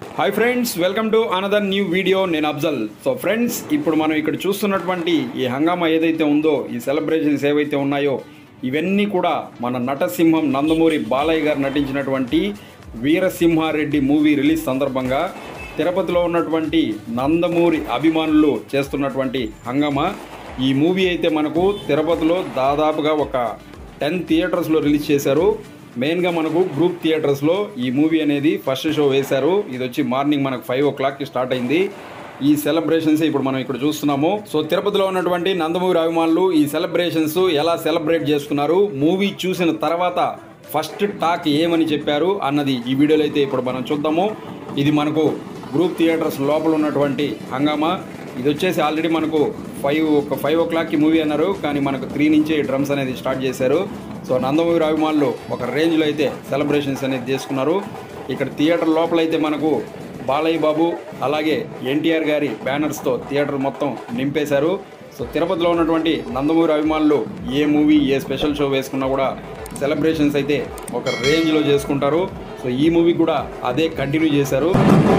Hi friends welcome to another new video నేను Afzal so friends ఇప్పుడు మనం ఇక్కడ చూస్తున్నటువంటి ఈ హంగామా ఏదైతే ఉందో ఈ సెలబ్రేషన్స్ ఏవైతే ఉన్నాయో ఇవన్నీ కూడా మన నటసింహం నందమూరి బాలయ్య గారు నటించినటువంటి వీరసింహారెడ్డి మూవీ రిలీజ్ సందర్భంగా తిరుపతిలో ఉన్నటువంటి నందమూరి అభిమానులు చేస్తున్నటువంటి హంగామా ఈ మూవీ అయితే మనకు తిరుపతిలో దాదాపుగా ఒక టెన్ థియేటర్స్లో రిలీజ్ చేశారు మెయిన్గా మనకు గ్రూప్ థియేటర్స్లో ఈ మూవీ అనేది ఫస్ట్ షో వేశారు ఇది వచ్చి మార్నింగ్ మనకు ఫైవ్ ఓ క్లాక్కి స్టార్ట్ అయింది ఈ సెలబ్రేషన్స్ ఇప్పుడు మనం ఇక్కడ చూస్తున్నాము సో తిరుపతిలో ఉన్నటువంటి నందమూరి అభిమానులు ఈ సెలబ్రేషన్స్ ఎలా సెలబ్రేట్ చేసుకున్నారు మూవీ చూసిన తర్వాత ఫస్ట్ టాక్ ఏమని చెప్పారు అన్నది ఈ వీడియోలో అయితే ఇప్పుడు మనం చూద్దాము ఇది మనకు గ్రూప్ థియేటర్స్ లోపల ఉన్నటువంటి హంగామా ఇది వచ్చేసి ఆల్రెడీ మనకు ఫైవ్ ఒక ఫైవ్ ఓ క్లాక్కి మూవీ అన్నారు కానీ మనకు త్రీ నుంచే డ్రమ్స్ అనేది స్టార్ట్ చేశారు సో నందమూరి అభిమానులు ఒక రేంజ్లో అయితే సెలబ్రేషన్స్ అనేది చేసుకున్నారు ఇక్కడ థియేటర్ లోపల అయితే మనకు బాలయ్య బాబు అలాగే ఎన్టీఆర్ గారి బ్యానర్స్తో థియేటర్ మొత్తం నింపేశారు సో తిరుపతిలో ఉన్నటువంటి నందమూరి అభిమానులు ఏ మూవీ ఏ స్పెషల్ షో వేసుకున్నా కూడా సెలబ్రేషన్స్ అయితే ఒక రేంజ్లో చేసుకుంటారు సో ఈ మూవీ కూడా అదే కంటిన్యూ చేశారు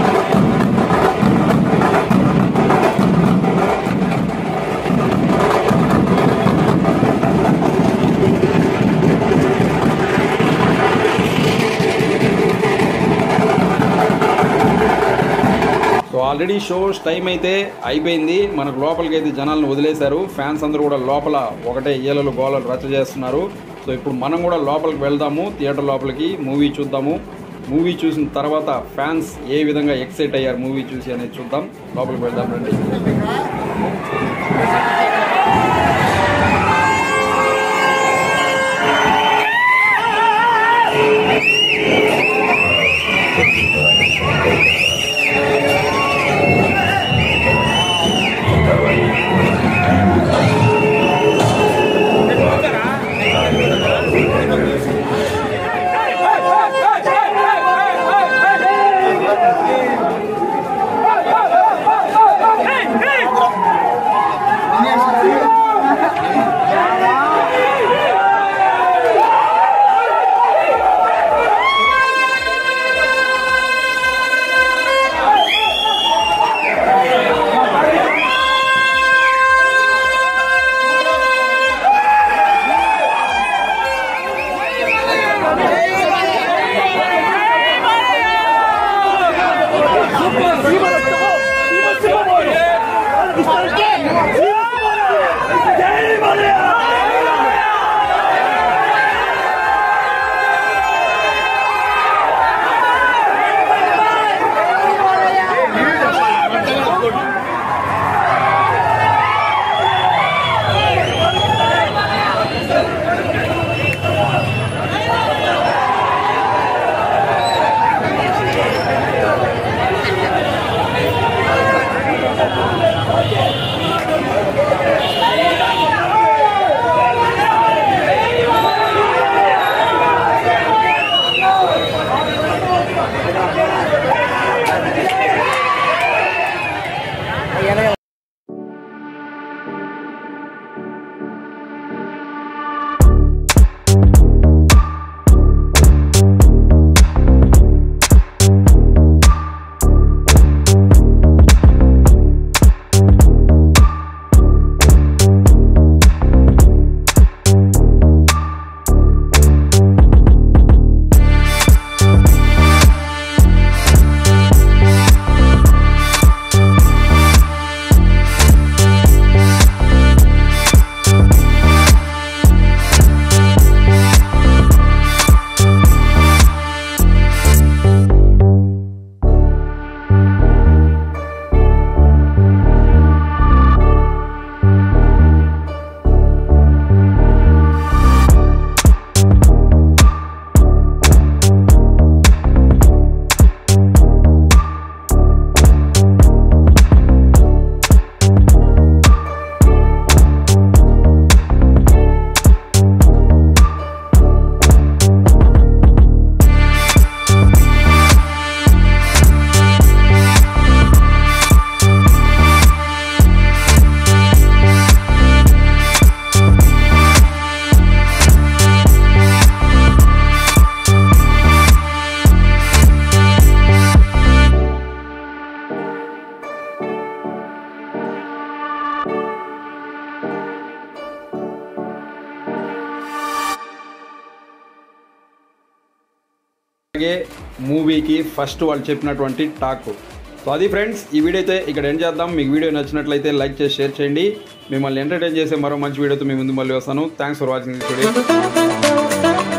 సో ఆల్రెడీ షోస్ టైం అయితే అయిపోయింది మనకు లోపలికి అయితే జనాలను వదిలేశారు ఫ్యాన్స్ అందరూ కూడా లోపల ఒకటే ఈలలు గోలలు రచ్చ చేస్తున్నారు సో ఇప్పుడు మనం కూడా లోపలికి వెళ్దాము థియేటర్ లోపలికి మూవీ చూద్దాము మూవీ చూసిన తర్వాత ఫ్యాన్స్ ఏ విధంగా ఎక్సైట్ అయ్యారు మూవీ చూసి అనేది చూద్దాం లోపలికి వెళ్దాం రండి Hey! అలాగే మూవీకి ఫస్ట్ వాళ్ళు చెప్పినటువంటి టాక్ సో అది ఫ్రెండ్స్ ఈ వీడియో అయితే ఇక్కడ ఏం చేద్దాం మీకు వీడియో నచ్చినట్లయితే లైక్ చేసి షేర్ చేయండి మిమ్మల్ని ఎంటర్టైన్ చేసే మరో మంచి వీడియోతో మీ ముందు మళ్ళీ వస్తాను thanks for watching this video